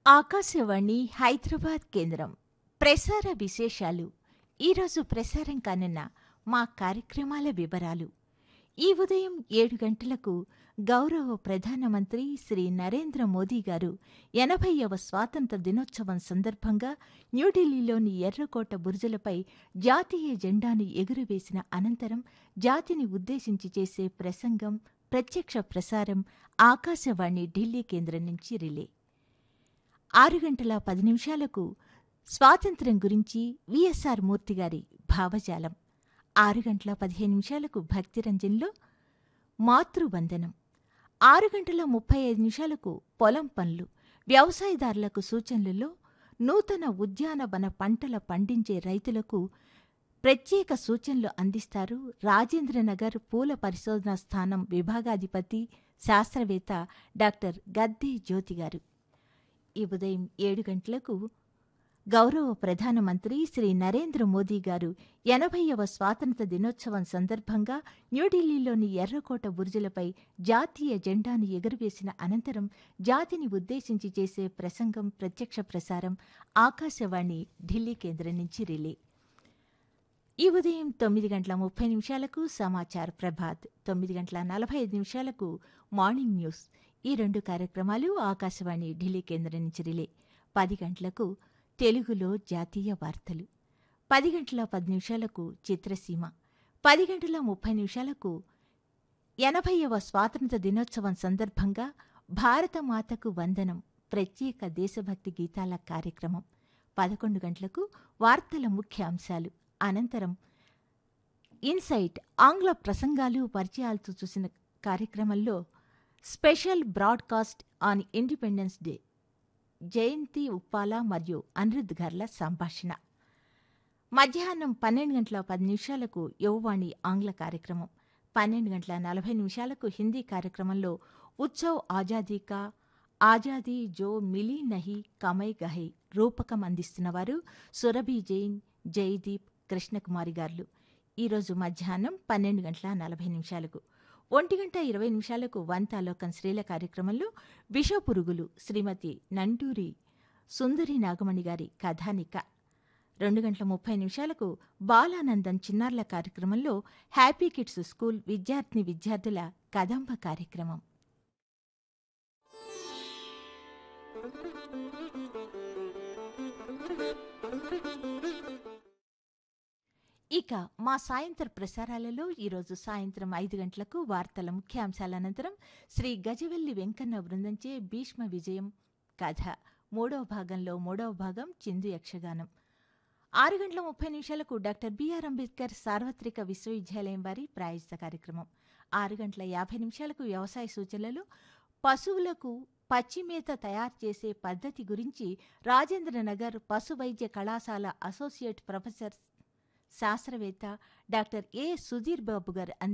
ఆకాశవాణి హైదరాబాద్ కేంద్రం ప్రసార విశేషాలు ఈరోజు ప్రసారం కానున్న మా కార్యక్రమాల వివరాలు ఈ ఉదయం ఏడు గంటలకు గౌరవ ప్రధానమంత్రి శ్రీ నరేంద్ర మోదీ గారు ఎనభైవ స్వాతంత్ర దినోత్సవం సందర్భంగా న్యూఢిల్లీలోని ఎర్రకోట బురుజులపై జాతీయ జెండాను ఎగురవేసిన అనంతరం జాతిని ఉద్దేశించి చేసే ప్రసంగం ప్రత్యక్ష ప్రసారం ఆకాశవాణి ఢిల్లీ కేంద్రం నుంచి రిలే ఆరు గంటల పది నిమిషాలకు స్వాతంత్ర్యం గురించి విఎస్ఆర్ మూర్తి గారి భావజాలం ఆరు గంటల పదిహేను నిమిషాలకు భక్తిరంజన్లో మాతృవందనం ఆరు గంటల ముప్పై ఐదు నిమిషాలకు పొలం పనులు వ్యవసాయదారులకు సూచనలలో నూతన ఉద్యానవన పంటల పండించే రైతులకు ప్రత్యేక సూచనలు అందిస్తారు రాజేంద్రనగర్ పూల పరిశోధనా స్థానం విభాగాధిపతి శాస్త్రవేత్త డాక్టర్ గద్దె జ్యోతి గారు ఈ ఉదయం ఏడు గంటలకు గౌరవ ప్రధానమంత్రి శ్రీ నరేంద్ర మోదీ గారు ఎనభైవ స్వాతంత్ర దినోత్సవం సందర్భంగా న్యూఢిల్లీలోని ఎర్రకోట బురుజులపై జాతీయ జెండాను ఎగురవేసిన అనంతరం జాతిని ఉద్దేశించి చేసే ప్రసంగం ప్రత్యక్ష ప్రసారం ఆకాశవాణి ఢిల్లీ కేంద్రం నుంచి రిలే ఈ ఉదయం తొమ్మిది గంటల ముప్పై నిమిషాలకు సమాచార్ ప్రభాత్ తొమ్మిది గంటల నలభై ఐదు నిమిషాలకు మార్నింగ్ న్యూస్ ఈ రెండు కార్యక్రమాలు ఆకాశవాణి ఢిల్లీ కేంద్రం నుంచి రిలే పది గంటలకు తెలుగులో జాతీయ వార్తలు పది గంటల పది నిమిషాలకు చిత్రసీమ పది గంటల ముప్పై నిమిషాలకు ఎనభైవ స్వాతంత్ర దినోత్సవం సందర్భంగా భారతమాతకు వందనం ప్రత్యేక దేశభక్తి గీతాల కార్యక్రమం పదకొండు గంటలకు వార్తల ముఖ్య అంశాలు అనంతరం ఇన్సైట్ ఆంగ్ల ప్రసంగాలు పరిచయాలతో చూసిన కార్యక్రమంలో special broadcast on Independence Day Jayanti Uppala మరియు అనిరుద్ గార్ల సంభాషణ మధ్యాహ్నం పన్నెండు గంటల పది నిమిషాలకు యువవాణి ఆంగ్ల కార్యక్రమం పన్నెండు గంటల నలభై నిమిషాలకు హిందీ కార్యక్రమంలో ఉత్సవ్ ఆజాదీ కా ఆజాదీ జో మిలీ నహి కమై గహై రూపకం అందిస్తున్నవారు సురభి జైన్ జయదీప్ కృష్ణకుమారి గార్లు ఈరోజు మధ్యాహ్నం పన్నెండు గంటల నలభై నిమిషాలకు ఒంటి గంట ఇరవై నిమిషాలకు వంతాలోకం స్త్రీల కార్యక్రమంలో విషపురుగులు శ్రీమతి నంటూరి సుందరి నాగమణి గారి కథానిక రెండు గంటల ముప్పై నిమిషాలకు బాలానందం చిన్నారుల కార్యక్రమంలో హ్యాపీ కిడ్స్ స్కూల్ విద్యార్థిని విద్యార్థుల కదంబ కార్యక్రమం ఇక మా సాయంత్ర ప్రసారాలలో ఈరోజు సాయంత్రం ఐదు గంటలకు వార్తల ముఖ్యాంశాల అనంతరం శ్రీ గజవెల్లి వెంకన్న బృందంచే భీష్మ విజయం కథ మూడవ భాగంలో మూడవ భాగం చిందు యక్షగానం ఆరు గంటల ముప్పై నిమిషాలకు డాక్టర్ బిఆర్ అంబేద్కర్ సార్వత్రిక విశ్వవిద్యాలయం వారి ప్రాయోజిత కార్యక్రమం ఆరు గంటల యాభై నిమిషాలకు వ్యవసాయ సూచనలు పశువులకు పచ్చిమేత తయారు చేసే పద్ధతి గురించి రాజేంద్రనగర్ పశు వైద్య కళాశాల అసోసియేట్ ప్రొఫెసర్ శాస్త్రవేత్త డాక్టర్ ఏ సుధీర్ బాబు గారు